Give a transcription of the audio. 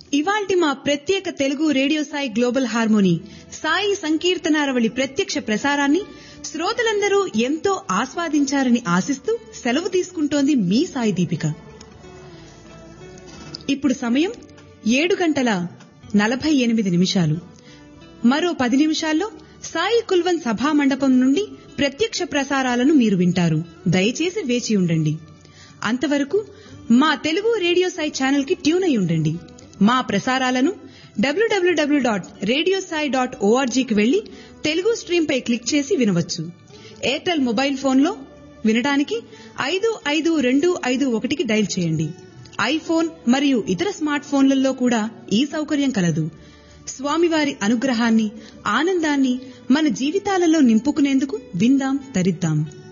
ఇవాల్టి మా ప్రత్యేక Telugu radio Sai global harmony Sai సంకీర్తనారవళి ప్రత్యక్ష ప్రసారాన్ని శ్రోతలందరూ ఎంతో ఆస్వాదించారని ఆశిస్తూ సెలవు తీసుకుంటోంది మీ సాయి దీపిక ఇప్పుడు సమయం ఏడు గంటల నలభై ఎనిమిది నిమిషాలు మరో పది నిమిషాల్లో సాయి కుల్వన్ సభా మండపం నుండి ప్రత్యక్ష ప్రసారాలను మీరు వింటారు దయచేసి వేచి ఉండండి అంతవరకు మా తెలుగు రేడియో సాయి ఛానల్ కి ట్యూన్ అయి ఉండండి మా ప్రసారాలను W W W dot radio Sai dot ఓఆర్జీకి వెళ్లి తెలుగు స్ట్రీమ్ పై క్లిక్ చేసి వినవచ్చు ఎయిర్టెల్ మొబైల్ ఫోన్లో వినడానికి ఐదు ఐదు రెండు ఐదు ఒకటికి డైల్ చేయండి ఐఫోన్ మరియు ఇతర స్మార్ట్ ఫోన్లలో కూడా ఈ సౌకర్యం కలదు స్వామివారి అనుగ్రహాన్ని ఆనందాన్ని మన జీవితాలలో నింపుకునేందుకు విందాం తరిద్దాం